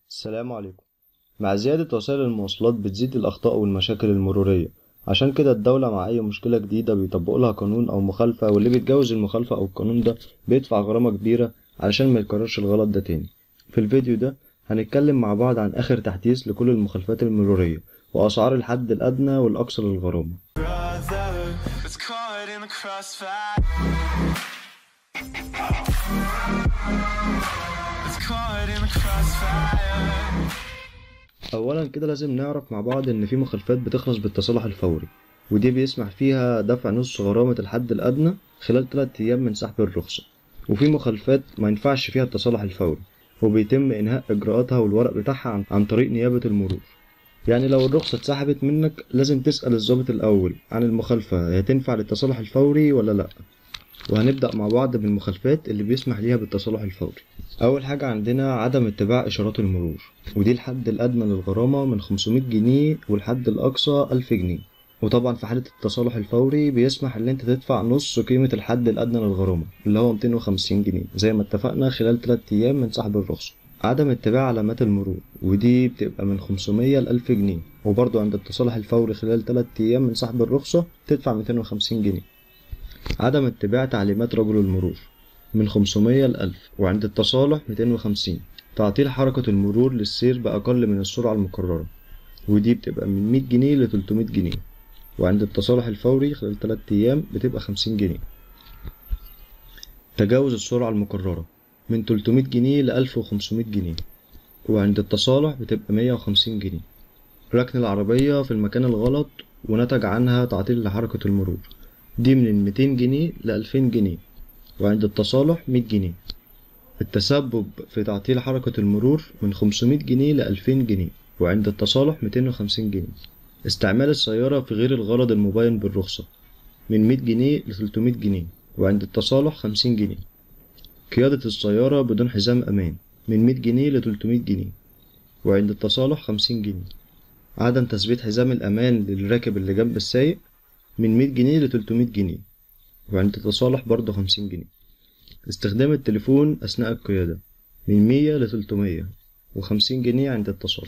السلام عليكم مع زيادة وسائل المواصلات بتزيد الأخطاء والمشاكل المرورية عشان كده الدولة مع أي مشكلة جديدة بيطبقوا لها قانون أو مخالفة واللي بيتجاوز المخالفة أو القانون ده بيدفع غرامة كبيرة علشان ما يكررش الغلط ده تاني في الفيديو ده هنتكلم مع بعض عن آخر تحديث لكل المخالفات المرورية وأسعار الحد الأدنى والأقصى للغرامة brother that's caught in the crossfire. That's caught in the crossfire. أولا كده لازم نعرف مع بعض إن في مخالفات بتخلص بالتصالح الفوري ودي بيسمح فيها دفع نص غرامة الحد الأدنى خلال 3 أيام من سحب الرخصة وفي مخالفات ما ينفعش فيها التصالح الفوري وبيتم إنهاء إجراءاتها والورق بتاعها عن, عن طريق نيابة المرور يعني لو الرخصة اتسحبت منك لازم تسأل الضابط الأول عن المخالفة هي تنفع للتصالح الفوري ولا لأ وهنبدأ مع بعض بالمخالفات اللي بيسمح ليها بالتصالح الفوري أول حاجة عندنا عدم اتباع إشارات المرور ودي الحد الأدنى للغرامة من 500 جنيه والحد الأقصى 1000 جنيه وطبعا في حالة التصالح الفوري بيسمح إن أنت تدفع نص قيمة الحد الأدنى للغرامة اللي هو 250 جنيه زي ما اتفقنا خلال 3 أيام من سحب الرخصة عدم اتباع علامات المرور ودي بتبقى من 500 ل 1000 جنيه وبرضه عند التصالح الفوري خلال 3 أيام من سحب الرخصة تدفع 250 جنيه عدم اتباع تعليمات رجل المرور من 500 ل 1000 وعند التصالح 250 تعطيل حركة المرور للسير بأقل من السرعة المقررة ودي بتبقى من 100 جنيه ل 300 جنيه وعند التصالح الفوري خلال 3 أيام بتبقى 50 جنيه تجاوز السرعة المقررة من 300 جنيه ل 1500 جنيه وعند التصالح بتبقى 150 جنيه ركن العربية في المكان الغلط ونتج عنها تعطيل لحركة المرور دي من 200 جنيه ل 2000 جنيه وعند التصالح 100 جنيه التسبب في تعطيل حركة المرور من 500 جنيه ل 2000 جنيه وعند التصالح 250 جنيه استعمال السيارة في غير الغرض المبين بالرخصة من 100 جنيه ل 300 جنيه وعند التصالح 50 جنيه قيادة السيارة بدون حزام أمان من 100 جنيه ل 300 جنيه وعند التصالح 50 جنيه عدم تثبيت حزام الأمان للراكب اللي جنب السايق من 100 جنيه ل 300 جنيه وعند التصالح برضه 50 جنيه استخدام التليفون أثناء القيادة من 100 ل 300 و50 جنيه عند التصالح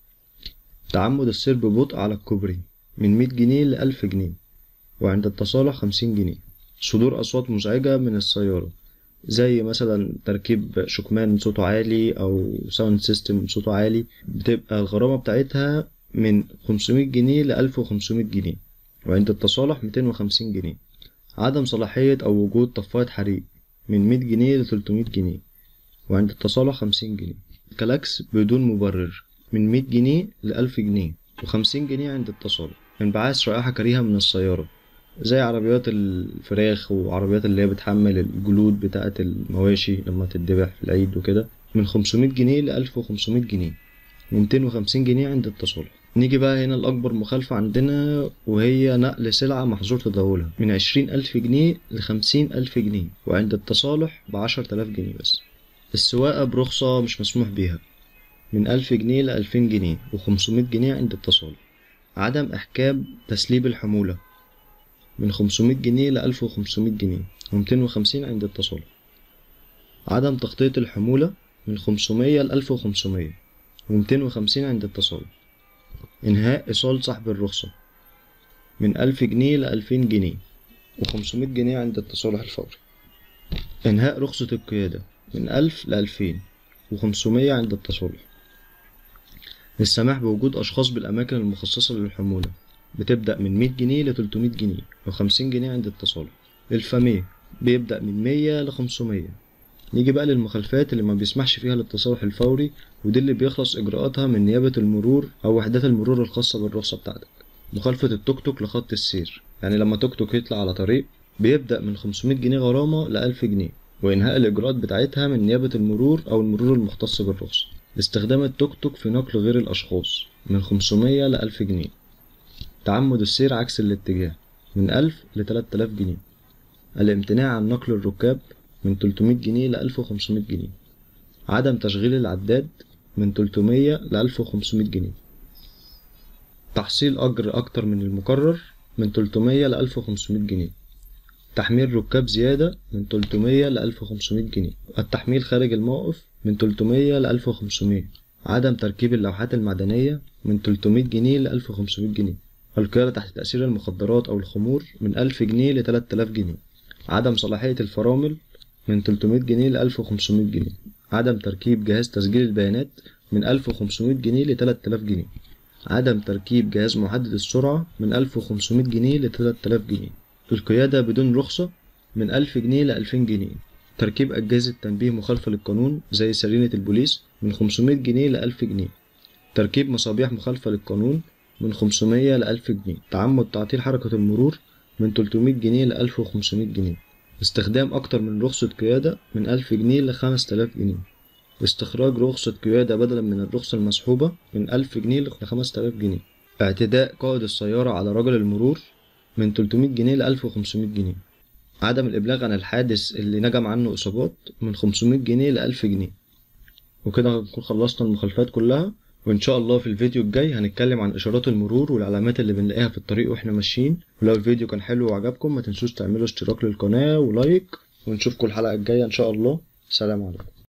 تعمد السير ببطء على الكوبري من 100 جنيه ل 1000 جنيه وعند التصالح 50 جنيه صدور أصوات مزعجة من السيارة زي مثلا تركيب شكمان صوته عالي أو ساوند سيستم صوته عالي بتبقى الغرامة بتاعتها من 500 جنيه ل 1500 جنيه وعند التصالح 250 جنيه عدم صلاحية أو وجود طفاية حريق من 100 جنيه ل 300 جنيه وعند التصالح 50 جنيه كلاكس بدون مبرر من 100 جنيه ل 1000 جنيه و50 جنيه عند التصالح انبعاث رائحة كريهة من السيارة زي عربيات الفراخ وعربيات اللي هي بتحمل الجلود بتاعة المواشي لما تتذبح في العيد وكده من 500 جنيه ل 1500 جنيه و250 جنيه عند التصالح نيجي بقى هنا الأكبر مخالفة عندنا وهي نقل سلعة محظور تداولها من عشرين ألف جنيه لخمسين ألف جنيه وعند التصالح بعشر تلاف جنيه بس السواقة برخصة مش مسموح بيها من ألف جنيه لألفين جنيه وخمسمية جنيه عند التصالح عدم إحكام تسليب الحمولة من خمسمية جنيه لألف وخمسمية جنيه ومتين وخمسين عند التصالح عدم تغطية الحمولة من خمسمية لألف وخمسمية ومتين وخمسين عند التصالح إنهاء إيصال سحب الرخصة من ألف جنيه لألفين جنيه وخمسمية جنيه عند التصالح الفوري إنهاء رخصة القيادة من ألف لألفين وخمسمية عند التصالح السماح بوجود أشخاص بالأماكن المخصصة للحمولة بتبدأ من مية جنيه لتلتمية جنيه وخمسين جنيه عند التصالح الفاميه بيبدأ من مية لخمسمية نيجي بقى للمخالفات اللي ما بيسمحش فيها للتصالح الفوري ودي اللي بيخلص إجراءاتها من نيابة المرور أو وحدات المرور الخاصة بالرخصة بتاعتك مخالفة التوك توك لخط السير يعني لما توك توك يطلع على طريق بيبدأ من 500 جنيه غرامة ل 1000 جنيه وإنهاء الإجراءات بتاعتها من نيابة المرور أو المرور المختص بالرخصة استخدام التوك توك في نقل غير الأشخاص من 500 ل 1000 جنيه تعمد السير عكس الاتجاه من 1000 ل 3000 جنيه الامتناع عن نقل الركاب من 300 جنيه ل 1500 جنيه عدم تشغيل العداد من 300 ل 1500 جنيه تحصيل أجر أكتر من المقرر من 300 ل 1500 جنيه تحميل ركاب زيادة من 300 ل 1500 جنيه التحميل خارج الموقف من 300 ل 1500 عدم تركيب اللوحات المعدنية من 300 جنيه ل 1500 جنيه القيادة تحت تأثير المخدرات أو الخمور من 1000 جنيه ل 3000 جنيه عدم صلاحية الفرامل من 300 جنيه ل 1500 جنيه عدم تركيب جهاز تسجيل البيانات من 1500 جنيه ل 3000 جنيه عدم تركيب جهاز محدد السرعة من 1500 جنيه ل 3000 جنيه القيادة بدون رخصة من 1000 جنيه ل 2000 جنيه تركيب أجهزة تنبيه مخالفة للقانون زي سرينة البوليس من 500 جنيه ل 1000 جنيه تركيب مصابيح مخالفة للقانون من 500 ل 1000 جنيه تعمد تعطيل حركة المرور من 300 جنيه ل 1500 جنيه استخدام أكتر من رخصة قيادة من 1000 جنيه ل 5000 جنيه استخراج رخصة قيادة بدلا من الرخصة المسحوبة من 1000 جنيه ل 5000 جنيه اعتداء قائد السيارة على رجل المرور من 300 جنيه ل 1500 جنيه عدم الإبلاغ عن الحادث اللي نجم عنه إصابات من 500 جنيه ل 1000 جنيه وكده هنكون خلصنا المخالفات كلها وإن شاء الله في الفيديو الجاي هنتكلم عن إشارات المرور والعلامات اللي بنلاقيها في الطريق وإحنا ماشيين ولو الفيديو كان حلو وعجبكم ما تنسوش تعملوا اشتراك للقناة ولايك ونشوفكم الحلقة الجاية إن شاء الله سلام عليكم